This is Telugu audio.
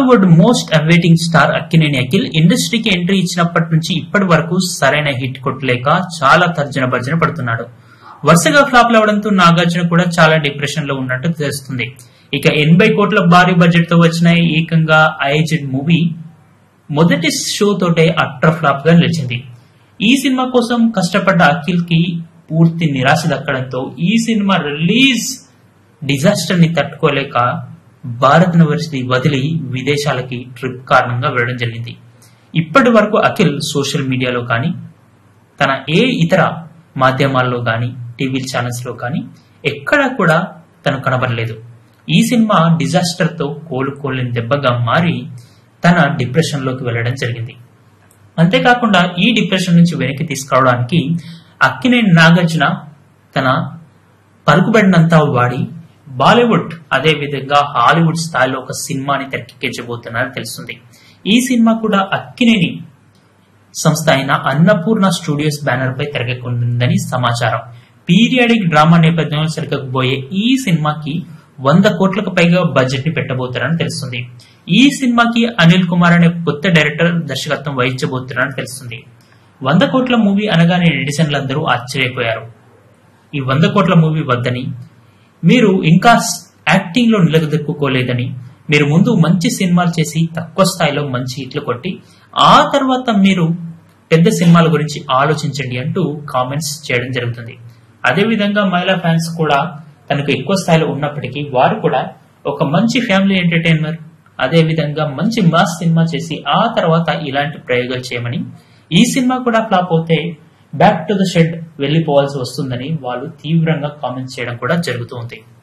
Tollywood most awaiting star Akkineni Akhil ఇండస్ట్రీకి ఎంట్రీ ఇచ్చినప్పటి నుంచి ఇప్పటి వరకు సరైన హిట్ కొట్టలేక చాలా తర్జన భర్జన పడుతున్నాడు వరుసగా ఫ్లాప్ అవడంతో నాగార్జున కూడా చాలా డిప్రెషన్ లో ఉన్నట్టు తెలుస్తుంది ఇక ఎనభై కోట్ల భారీ బడ్జెట్ తో వచ్చిన ఏకంగా ఐజెడ్ మూవీ మొదటి షో తోటే అట్టర్ ఫ్లాప్ గా నిలిచింది ఈ సినిమా కోసం కష్టపడ్డ అఖిల్ కి పూర్తి నిరాశ దక్కడంతో ఈ సినిమా రిలీజ్ డిజాస్టర్ ని తట్టుకోలేక భారత్ యూనివర్సిటీ వదిలి విదేశాలకి ట్రిప్ కారణంగా వెళ్ళడం జరిగింది ఇప్పటి వరకు అఖిల్ సోషల్ మీడియాలో కానీ తన ఏ ఇతర మాధ్యమాల్లో కానీ టీవీ ఛానల్స్ లో కానీ ఎక్కడా కూడా తను కనబడలేదు ఈ సినిమా డిజాస్టర్ తో కోలుకోలేని దెబ్బగా మారి తన డిప్రెషన్ లోకి వెళ్ళడం జరిగింది అంతేకాకుండా ఈ డిప్రెషన్ నుంచి వెనక్కి తీసుకురావడానికి అక్కినేని నాగార్జున తన పలుకుబడినంతా వాడి బాలీవుడ్ అదే విధంగా హాలీవుడ్ స్థాయిలో ఒక సినిమాని తెరకెక్కించబోతున్నారని తెలుస్తుంది ఈ సినిమా కూడా అక్కినేని సంస్థ అయిన అన్నపూర్ణ స్టూడియోస్ బ్యానర్ పై తెరకెక్కుందని సమాచారం పీరియాడిక్ డ్రామా నేపథ్యంలో తెరకెక్కబోయే ఈ సినిమాకి వంద కోట్లకు పైగా బడ్జెట్ ని పెట్టబోతున్నారని తెలుస్తుంది ఈ సినిమాకి అనిల్ కుమార్ అనే కొత్త డైరెక్టర్ దర్శకత్వం వహించబోతున్నారని తెలుస్తుంది వంద కోట్ల మూవీ అనగానే నెటిజన్లందరూ ఆశ్చర్యపోయారు ఈ వంద కోట్ల మూవీ వద్దని మీరు ఇంకా యాక్టింగ్ లో నిలదొక్కుకోలేదని మీరు ముందు మంచి సినిమాలు చేసి తక్కువ స్థాయిలో మంచి హిట్లు కొట్టి ఆ తర్వాత మీరు పెద్ద సినిమాల గురించి ఆలోచించండి అంటూ కామెంట్స్ చేయడం జరుగుతుంది అదేవిధంగా మహిళా ఫ్యాన్స్ కూడా తనకు ఎక్కువ స్థాయిలో ఉన్నప్పటికీ వారు కూడా ఒక మంచి ఫ్యామిలీ ఎంటర్టైనర్ అదే విధంగా మంచి మాస్ సినిమా చేసి ఆ తర్వాత ఇలాంటి ప్రయోగాలు చేయమని ఈ సినిమా కూడా ఫ్లాప్ అవుతే బ్యాక్ టు ద షెడ్ వెళ్లిపోవాల్సి వస్తుందని వాళ్ళు తీవ్రంగా కామెంట్స్ చేయడం కూడా జరుగుతూ ఉంది